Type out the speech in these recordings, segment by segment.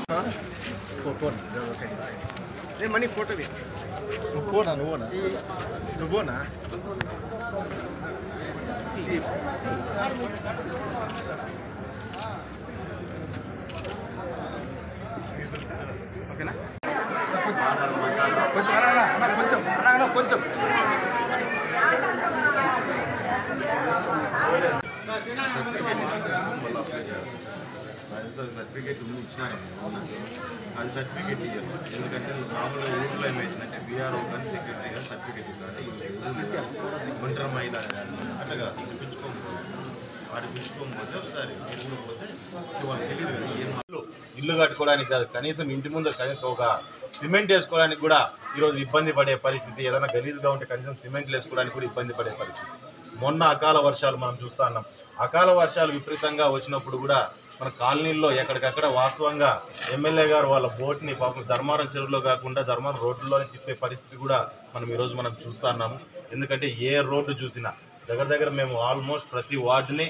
ఏ money photo నువ్వునా నువ్వునా నువ్వునా ఓకేనా కొంచెం అన్నా, అన్నా, అన్నా, కొంచెం అన్నా, అన్నా, కొంచెం సర్టిఫికేట్ ముందు ఇచ్చినాను అది సర్టిఫికేట్ ఇవ్వాలి ఎందుకంటే మామూలుగా ఊర్లో ఏమైందంటే బీఆర్ఓ కానీ సెక్రటరీ కానీ సర్టిఫికేట్ ఇస్తారు ఒంటరి మహిళ అట్లా కాదు పిలుచుకోకపోతే వాడు పిలుచుకోకపోతే ఒకసారి మీరు కూడా పోతే ఇది వాళ్ళకి తెలియదు కదా ఏం ఇల్లు ఇల్లు కట్టుకోవడానికి కాదు కనీసం ఇంటి ముందు కనీసం ఒక సిమెంట్ వేసుకోవడానికి కూడా ఈరోజు ఇబ్బంది పడే పరిస్థితి ఏదైనా గలీజ్గా ఉంటే కనీసం సిమెంట్లు వేసుకోవడానికి కూడా ఇబ్బంది పడే పరిస్థితి మొన్న అకాల వర్షాలు మనం చూస్తా ఉన్నాం అకాల వర్షాలు విపరీతంగా వచ్చినప్పుడు కూడా మన కాలనీల్లో ఎక్కడికక్కడ వాస్తవంగా ఎమ్మెల్యే గారు వాళ్ళ బోట్ని పాపం ధర్మారం చెరువులో కాకుండా ధర్మారం రోడ్డులోనే తిప్పే పరిస్థితి కూడా మనం ఈరోజు మనం చూస్తా ఉన్నాము ఎందుకంటే ఏ రోడ్డు చూసినా దగ్గర దగ్గర మేము ఆల్మోస్ట్ ప్రతి వార్డుని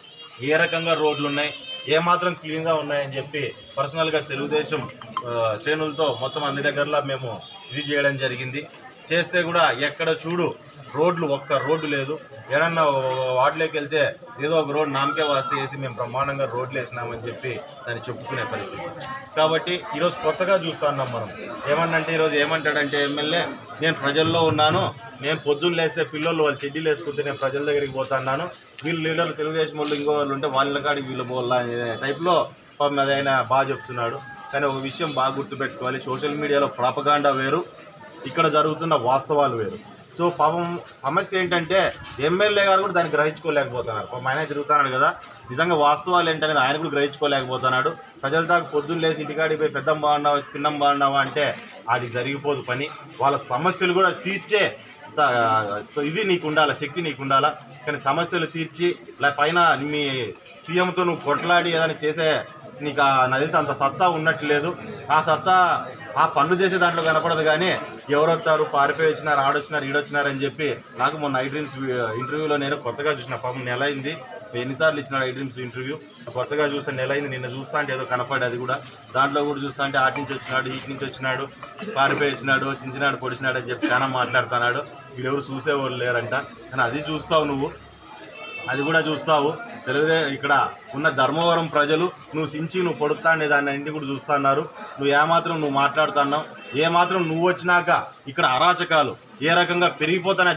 ఏ రకంగా రోడ్లు ఉన్నాయి ఏ మాత్రం క్లీన్గా ఉన్నాయని చెప్పి పర్సనల్గా తెలుగుదేశం ఆ, శ్రేణులతో మొత్తం అన్ని దగ్గరలా మేము ఇది చేయడం జరిగింది చేస్తే కూడా ఎక్కడ చూడు రోడ్లు ఒక్క రోడ్డు లేదు ఏడన్నా వార్డులోకి వెళ్తే ఏదో ఒక రోడ్ నామకే వాస్తే వేసి మేము బ్రహ్మాండంగా రోడ్లు వేసినామని చెప్పి దాన్ని చెప్పుకునే పరిస్థితి కాబట్టి ఈరోజు కొత్తగా చూస్తున్నాం మనం ఏమన్నంటే ఈరోజు ఏమంటాడంటే ఎమ్మెల్యే నేను ప్రజల్లో ఉన్నాను నేను పొద్దున్న లేస్తే పిల్లలు వాళ్ళు చెడ్డీలు వేసుకుంటే నేను ప్రజల దగ్గరికి పోతున్నాను వీళ్ళు లీడర్లు తెలుగుదేశం వాళ్ళు ఇంకో వాళ్ళు ఉంటే వాళ్ళ కాడికి వీళ్ళు పోవాలా అనే టైప్లో పాపం అది ఆయన బాగా చెప్తున్నాడు కానీ ఒక విషయం బాగా గుర్తుపెట్టుకోవాలి సోషల్ మీడియాలో ప్రాపగాండా వేరు ఇక్కడ జరుగుతున్న వాస్తవాలు వేరు సో పాపం సమస్య ఏంటంటే ఎమ్మెల్యే గారు కూడా దాన్ని గ్రహించుకోలేకపోతున్నారు పాపం ఆయన తిరుగుతున్నాడు కదా నిజంగా వాస్తవాలు ఏంటనేది ఆయన కూడా గ్రహించుకోలేకపోతున్నాడు ప్రజల దాకా పొద్దున్న లేచి ఇంటికాడికి పోయి పెద్దం బాగున్నావా పిన్నం బాగున్నావా అంటే వాటికి జరిగిపోదు పని వాళ్ళ సమస్యలు కూడా తీర్చే స్థా- ఇది నీకు ఉండాలా శక్తి నీకు ఉండాలా కానీ సమస్యలు తీర్చి ఇలా పైన మీ సీఎంతో నువ్వు కొట్లాడి ఏదైనా చేసే నీకు ఆ నాకు తెలిసి అంత సత్తా ఉన్నట్టు లేదు ఆ సత్తా ఆ పనులు చేసే దాంట్లో కనపడదు కానీ ఎవరొస్తారు పారిపోయి వచ్చినారు ఆడొచ్చినారు ఈడొచ్చినారు అని చెప్పి నాకు మొన్న ఐ డ్రీమ్స్ ఇంటర్వ్యూలో నేను కొత్తగా చూసిన పాపం నెల అయింది ఎన్నిసార్లు ఇచ్చినాడు ఐ డ్రీమ్స్ ఇంటర్వ్యూ కొత్తగా చూస్తే నెల అయింది నిన్న చూస్తా అంటే ఏదో కనపడి అది కూడా దాంట్లో కూడా చూస్తా అంటే ఆటి నుంచి వచ్చినాడు ఈటి నుంచి వచ్చినాడు పారిపోయి వచ్చినాడు చించినాడు పొడిచినాడు అని చెప్పి చాలా మాట్లాడుతున్నాడు వీడెవరు చూసేవాళ్ళు లేరంట కానీ అది చూస్తావు నువ్వు అది కూడా చూస్తావు తెలుగుదే ఇక్కడ ఉన్న ధర్మవరం ప్రజలు నువ్వు సించి నువ్వు పొడుతాండే దాన్ని అన్నింటి కూడా చూస్తున్నారు నువ్వు ఏమాత్రం నువ్వు మాట్లాడుతున్నావు ఏమాత్రం నువ్వు వచ్చినాక ఇక్కడ అరాచకాలు ఏ రకంగా పెరిగిపోతానే